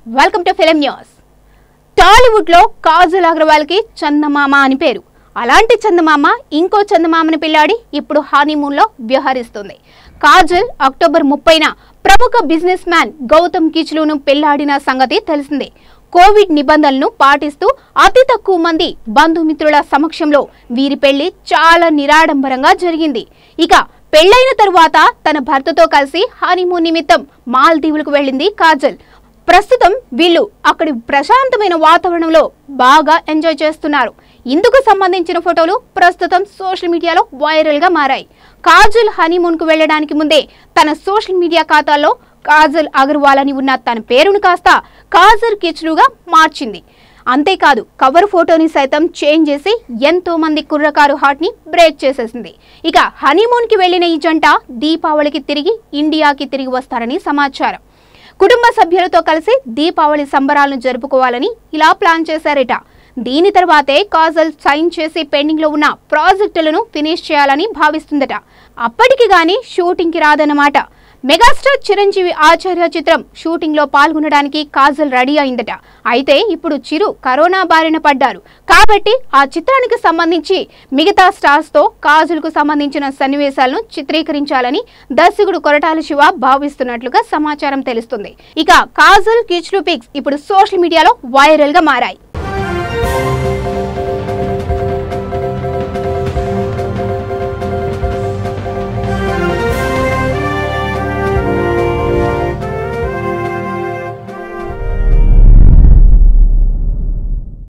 welcome to film news Tollywood లో కాజల్ అగర్వాల్ కి చందమామ అని పేరు అలాంటి చందమామ ఇంకో చందమామని పిల్లాడి ఇప్పుడు హనీమూన్ లో వ్యవహరిస్తుంది కాజల్ అక్టోబర్ ముప్పైన ప్రముఖ బిజినెస్ మ్యాన్ గౌతమ్ కిచ్లును పెళ్లాడిన సంగతి తెలిసిందే కోవిడ్ నిబంధనలను పాటిస్తూ అతి తక్కువ మంది బంధుమిత్రుల సమక్షంలో వీరి పెళ్లి చాలా నిరాడంబరంగా జరిగింది ఇక పెళ్లైన తరువాత తన భర్తతో కలిసి హనీమూన్ నిమిత్తం మాల్దీవులకు వెళ్ళింది కాజల్ ప్రస్తుతం వీళ్ళు అక్కడి ప్రశాంతమైన వాతావరణంలో బాగా ఎంజాయ్ చేస్తున్నారు ఇందుకు సంబంధించిన ఫోటోలు ప్రస్తుతం సోషల్ మీడియాలో వైరల్ గా మారాయి కాజల్ హనీమూన్ కు వెళ్ళడానికి ముందే తన సోషల్ మీడియా ఖాతాలో కాజల్ అగర్వాల్ అని ఉన్న తన పేరును కాస్త కాజల్ కిచ్లుగా మార్చింది అంతేకాదు కవర్ ఫోటోని సైతం చేంజ్ చేసి ఎంతో మంది కుర్రకారు హార్ట్ ని బ్రేక్ చేసేసింది ఇక హనీమూన్ కి వెళ్లిన ఈ జంట దీపావళికి తిరిగి ఇండియాకి తిరిగి వస్తారని సమాచారం కుటుంబ సభ్యులతో కలిసి దీపావళి సంబరాలను జరుపుకోవాలని ఇలా ప్లాన్ చేశారట దీని తర్వాతే కాజల్ సైన్ చేసి పెండింగ్ లో ఉన్న ప్రాజెక్టులను ఫినిష్ చేయాలని భావిస్తుందట అప్పటికి గాని షూటింగ్ కి రాదన్నమాట మెగాస్టార్ చిరంజీవి ఆచార్య చిత్రం షూటింగ్ లో పాల్గొనడానికి కాజల్ రెడీ అయిందట అయితే ఇప్పుడు చిరు కరోనా బారిన పడ్డారు కాబట్టి ఆ చిత్రానికి సంబంధించి మిగతా స్టార్స్ తో కాజల్ కు సంబంధించిన సన్నివేశాలను చిత్రీకరించాలని దర్శకుడు కొరటాల శివ భావిస్తున్నట్లుగా సమాచారం తెలుస్తుంది ఇక కాజల్ కిచ్లు పిక్స్ ఇప్పుడు సోషల్ మీడియాలో వైరల్ గా మారాయి